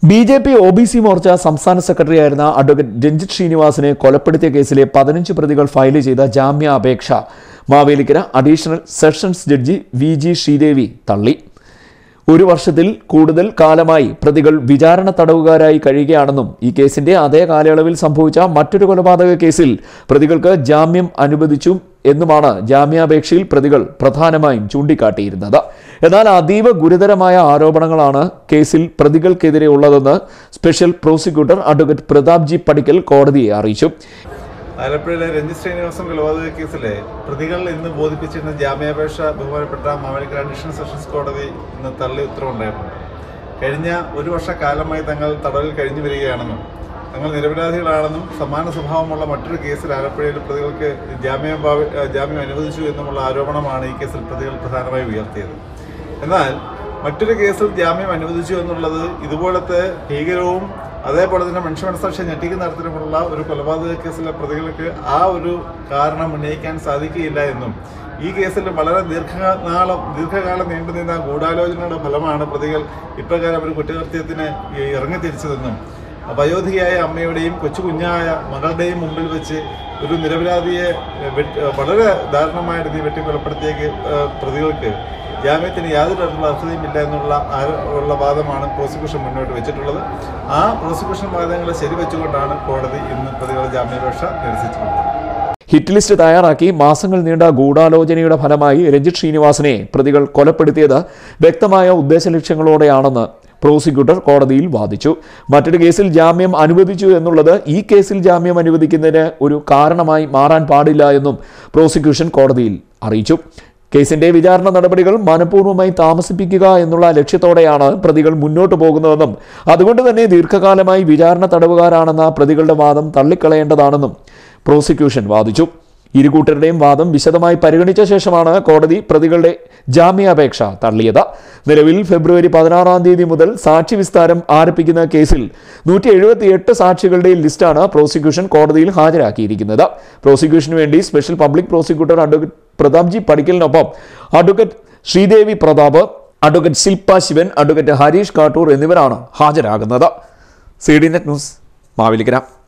B J P O B C Morcha സംസ്ഥാന സെക്രട്ടറിയായിരുന്ന advocate Ranjith ശ്രീനിവാസിനെ കൊലപ്പെടുത്തിയ കേസിലെ പതിനഞ്ച് പ്രതികൾ ഫയൽ ചെയ്ത ജാമ്യാപേക്ഷ Mavelikara additional sessions judge V G Sreedevi തള്ളി ഒരു വർഷത്തിൽ കൂടുതൽ കാലമായി പ്രതികൾ വിചാരണ തടവുകാരായി കഴിയുകയാണെന്നും ഈ കേസിന്റെ അതേ കാലയളവിൽ സംഭവിച്ച മറ്റൊരു കൊലപാതക കേസിൽ പ്രതികൾക്ക് ജാമ്യം അനുവദിച്ചു എന്നുമാണ് ജാമ്യാപേക്ഷയിൽ പ്രതികൾ പ്രധാനമായും ചൂണ്ടിക്കാട്ടിയിരുന്നത് എന്നാൽ അതീവ ഗുരുതരമായ ആരോപണങ്ങളാണ് കേസിൽ പ്രതികൾക്കെതിരെ ഉള്ളതെന്ന് special prosecutor advocate Pratap G Padickal കോടതിയെ അറിയിച്ചു ആലപ്പുഴയിലെ രഞ്ജിത് ശ്രീനിവാസൻ കൊലപാതക കേസിലെ പ്രതികൾ ഇന്ന് ബോധിപ്പിച്ചിരുന്ന ജാമ്യാപേക്ഷ ബഹുമാനപ്പെട്ട മാവേലിക്കര അഡീഷണൽ സെഷൻസ് കോടതി ഇന്ന് തള്ളി ഉത്തരവുണ്ടായിരുന്നു കഴിഞ്ഞ ഒരു വർഷക്കാലമായി തങ്ങൾ തടവിൽ കഴിഞ്ഞു വരികയാണെന്നും തങ്ങൾ നിരപരാധികളാണെന്നും സമാന സ്വഭാവമുള്ള മറ്റൊരു കേസിൽ ആലപ്പുഴയിൽ പ്രതികൾക്ക് ജാമ്യം ഭാവി- ഏഹ് ജാമ്യം അനുവദിച്ചു എന്നുമുള്ള ആരോപണമാണ് ഈ കേസിൽ പ്രതികൾ പ്രധാനമായി ഉയർത്തിയത് എന്നാൽ മറ്റൊരു കേസിൽ ജാമ്യം അനുവദിച്ചു എന്നുള്ളത് ഇതുപോലത്തെ ഭീകരവും അതേപോലെ തന്നെ മനുഷ്യ മനസാക്ഷി ഞെട്ടിക്കുന്ന തരത്തിലുമുള്ള ഒരു കൊലപാതക കേസിലെ പ്രതികൾക്ക് ആ ഒരു കാരണം ഉന്നയിക്കാൻ സാധിക്കുകയില്ല എന്നും ഈ കേസിൽ വളരെ ദീർഘനാളം ദീർഘകാലം നീണ്ടുനിന്ന ഗൂഢാലോചനയുടെ ഫലമാണ് പ്രതികൾ ഇപ്രകാരം ഒരു കുറ്റകൃത്യത്തിന് ഇറങ്ങിത്തിരിച്ചതെന്നും വയോധികയായ അമ്മയുടെയും കൊച്ചു കുഞ്ഞായ മകളുടെയും മുമ്പിൽ വെച്ച് ഒരു നിരപരാധിയെ വെട്ടി വളരെ ദാരുണമായ രീതിയിൽ വെട്ടിക്കൊലപ്പെടുത്തിയ കേ- ഏഹ് പ്രതികൾക്ക് ജാമ്യത്തിന് യാതൊരു തരത്തിലുള്ള അർഹതയുമില്ല എന്നുള്ള ആരോ- ഉള്ള വാദമാണ് പ്രോസിക്യൂഷൻ മുന്നോട്ട് വെച്ചിട്ടുള്ളത് ആ പ്രോസിക്യൂഷൻ വാദങ്ങളെ ശരിവെച്ചുകൊണ്ടാണ് കോടതി ഇന്ന് പ്രതികളുടെ ജാമ്യാപേക്ഷ നിരസിച്ചിട്ടുള്ളത് ഹിറ്റ് ലിസ്റ്റ് തയ്യാറാക്കി മാസങ്ങൾ നീണ്ട ഗൂഢാലോചനയുടെ ഫലമായി രഞ്ജിത്ത് ശ്രീനിവാസനെ പ്രതികൾ കൊലപ്പെടുത്തിയത് വ്യക്തമായ ഉദ്ദേശലക്ഷ്യങ്ങളോടെയാണെന്ന് പ്രോസിക്യൂട്ടർ കോടതിയിൽ വാദിച്ചു മറ്റൊരു കേസിൽ ജാമ്യം അനുവദിച്ചു എന്നുള്ളത് ഈ കേസിൽ ജാമ്യം അനുവദിക്കുന്നതിന് ഒരു കാരണമായി മാറാൻ പാടില്ല എന്നും പ്രോസിക്യൂഷൻ കോടതിയിൽ അറിയിച്ചു കേസിന്റെ വിചാരണ നടപടികൾ മനഃപൂർവ്വമായി താമസിപ്പിക്കുക എന്നുള്ള ലക്ഷ്യത്തോടെയാണ് പ്രതികൾ മുന്നോട്ട് പോകുന്നതെന്നും അതുകൊണ്ട് തന്നെ ദീർഘകാലമായി വിചാരണ തടവുകാരാണെന്ന പ്രതികളുടെ വാദം തള്ളിക്കളയേണ്ടതാണെന്നും പ്രോസിക്യൂഷൻ വാദിച്ചു ഇരു കൂട്ടരുടെയും വാദം വിശദമായി പരിഗണിച്ച ശേഷമാണ് കോടതി പ്രതികളുടെ ജാമ്യാപേക്ഷ തള്ളിയത് നിലവിൽ ഫെബ്രുവരി പതിനാറാം തീയതി മുതൽ സാക്ഷി വിസ്താരം ആരംഭിക്കുന്ന കേസിൽ നൂറ്റി എഴുപത്തിയെട്ട് സാക്ഷികളുടെ ലിസ്റ്റാണ് പ്രോസിക്യൂഷൻ കോടതിയിൽ ഹാജരാക്കിയിരിക്കുന്നത് പ്രോസിക്യൂഷന് വേണ്ടി special public prosecutor advocate Pratap G പടിക്കലിനൊപ്പം advocate Sreedevi Pratap advocate Shilpa Sivan advocate Harish Kattoor എന്നിവരാണ് ഹാജരാകുന്നത് C D net news Mavelikkara